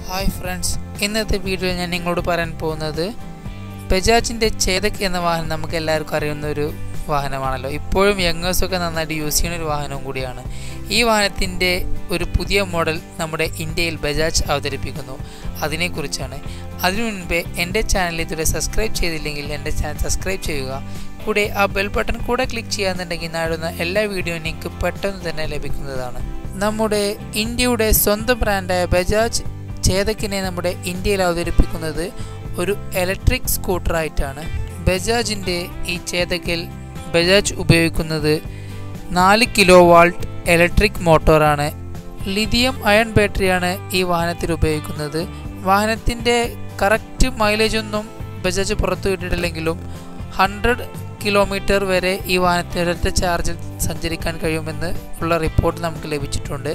hi friends ഇന്നത്തെ വീഡിയോയിൽ ഞാൻ നിങ്ങളോട് പറയാൻ പോകുന്നത് ബജാജിൻ്റെ ചേതക് എന്ന വാഹനം നമുക്ക് എല്ലാവർക്കും അറിയുന്ന ഒരു വാഹനമാണല്ലോ ഇപ്പോഴും യങ്ങേഴ്സൊക്കെ നന്നായിട്ട് യൂസ് ചെയ്യുന്ന ഒരു വാഹനവും കൂടിയാണ് ഈ വാഹനത്തിൻ്റെ ഒരു പുതിയ മോഡൽ നമ്മുടെ ഇന്ത്യയിൽ ബജാജ് അവതരിപ്പിക്കുന്നു അതിനെക്കുറിച്ചാണ് അതിനു മുൻപേ എൻ്റെ ചാനൽ ഇതുവരെ സബ്സ്ക്രൈബ് ചെയ്തില്ലെങ്കിൽ എൻ്റെ ചാനൽ സബ്സ്ക്രൈബ് ചെയ്യുക കൂടെ ആ ബെൽ ബട്ടൺ കൂടെ ക്ലിക്ക് ചെയ്യാന്നുണ്ടെങ്കിൽ നാടുന്ന എല്ലാ വീഡിയോയും നിങ്ങൾക്ക് പെട്ടെന്ന് തന്നെ ലഭിക്കുന്നതാണ് നമ്മുടെ ഇന്ത്യയുടെ സ്വന്തം ബ്രാൻഡായ ബജാജ് ചേതക്കിനെ നമ്മുടെ ഇന്ത്യയിൽ അവതരിപ്പിക്കുന്നത് ഒരു ഇലക്ട്രിക് സ്കൂട്ടറായിട്ടാണ് ബജാജിൻ്റെ ഈ ചേതക്കിൽ ബജാജ് ഉപയോഗിക്കുന്നത് നാല് കിലോ വാൾട്ട് ഇലക്ട്രിക് മോട്ടോറാണ് ലിഥിയം അയൺ ബാറ്ററിയാണ് ഈ വാഹനത്തിൽ ഉപയോഗിക്കുന്നത് വാഹനത്തിൻ്റെ കറക്റ്റ് മൈലേജ് ഒന്നും ബജാജ് പുറത്തു വിട്ടിട്ടില്ലെങ്കിലും ഹൺഡ്രഡ് കിലോമീറ്റർ വരെ ഈ വാഹനത്തിന് ഒരൊറ്റ ചാർജിൽ സഞ്ചരിക്കാൻ കഴിയുമെന്ന് ഉള്ള റിപ്പോർട്ട് നമുക്ക് ലഭിച്ചിട്ടുണ്ട്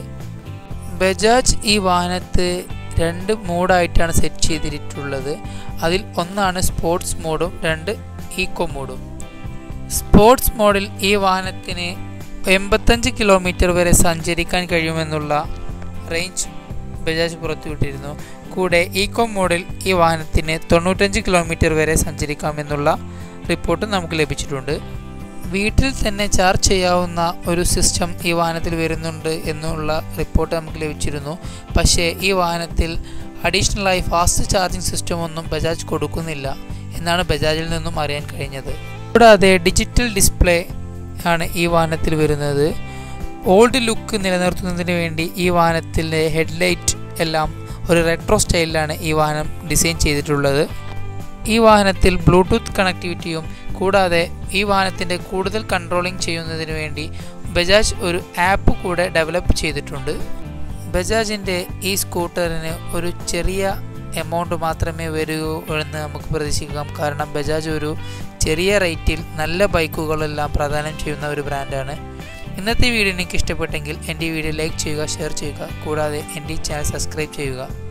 ബജാജ് ഈ വാഹനത്തെ രണ്ട് മോഡായിട്ടാണ് സെറ്റ് ചെയ്തിട്ടുള്ളത് അതിൽ ഒന്നാണ് സ്പോർട്സ് മോഡും രണ്ട് ഈക്കോ മോഡും സ്പോർട്സ് മോഡിൽ ഈ വാഹനത്തിന് എൺപത്തഞ്ച് കിലോമീറ്റർ വരെ സഞ്ചരിക്കാൻ കഴിയുമെന്നുള്ള റേഞ്ച് ബജാജ് പുറത്തുവിട്ടിരുന്നു കൂടെ ഈക്കോ മോഡിൽ ഈ വാഹനത്തിന് തൊണ്ണൂറ്റഞ്ച് കിലോമീറ്റർ വരെ സഞ്ചരിക്കാമെന്നുള്ള റിപ്പോർട്ട് നമുക്ക് ലഭിച്ചിട്ടുണ്ട് വീട്ടിൽ തന്നെ ചാർജ് ചെയ്യാവുന്ന ഒരു സിസ്റ്റം ഈ വാഹനത്തിൽ വരുന്നുണ്ട് എന്നുള്ള റിപ്പോർട്ട് നമുക്ക് ലഭിച്ചിരുന്നു പക്ഷേ ഈ വാഹനത്തിൽ അഡീഷണലായി ഫാസ്റ്റ് ചാർജിങ് സിസ്റ്റം ഒന്നും ബജാജ് കൊടുക്കുന്നില്ല എന്നാണ് ബജാജിൽ നിന്നും അറിയാൻ കഴിഞ്ഞത് കൂടാതെ ഡിജിറ്റൽ ഡിസ്പ്ലേ ആണ് ഈ വാഹനത്തിൽ വരുന്നത് ഓൾഡ് ലുക്ക് നിലനിർത്തുന്നതിന് വേണ്ടി ഈ വാഹനത്തിൻ്റെ ഹെഡ്ലൈറ്റ് എല്ലാം ഒരു റെട്രോ സ്റ്റൈലിലാണ് ഈ വാഹനം ഡിസൈൻ ചെയ്തിട്ടുള്ളത് ഈ വാഹനത്തിൽ ബ്ലൂടൂത്ത് കണക്ടിവിറ്റിയും കൂടാതെ ഈ വാഹനത്തിൻ്റെ കൂടുതൽ കൺട്രോളിംഗ് ചെയ്യുന്നതിന് വേണ്ടി ബജാജ് ഒരു ആപ്പ് കൂടെ ഡെവലപ്പ് ചെയ്തിട്ടുണ്ട് ബജാജിൻ്റെ ഈ സ്കൂട്ടറിന് ഒരു ചെറിയ എമൗണ്ട് മാത്രമേ വരൂ എന്ന് നമുക്ക് പ്രതീക്ഷിക്കാം കാരണം ബജാജ് ഒരു ചെറിയ റേറ്റിൽ നല്ല ബൈക്കുകളെല്ലാം പ്രദാനം ചെയ്യുന്ന ഒരു ബ്രാൻഡാണ് ഇന്നത്തെ വീഡിയോ എനിക്ക് ഇഷ്ടപ്പെട്ടെങ്കിൽ എൻ്റെ വീഡിയോ ലൈക്ക് ചെയ്യുക ഷെയർ ചെയ്യുക കൂടാതെ എൻ്റെ ചാനൽ സബ്സ്ക്രൈബ് ചെയ്യുക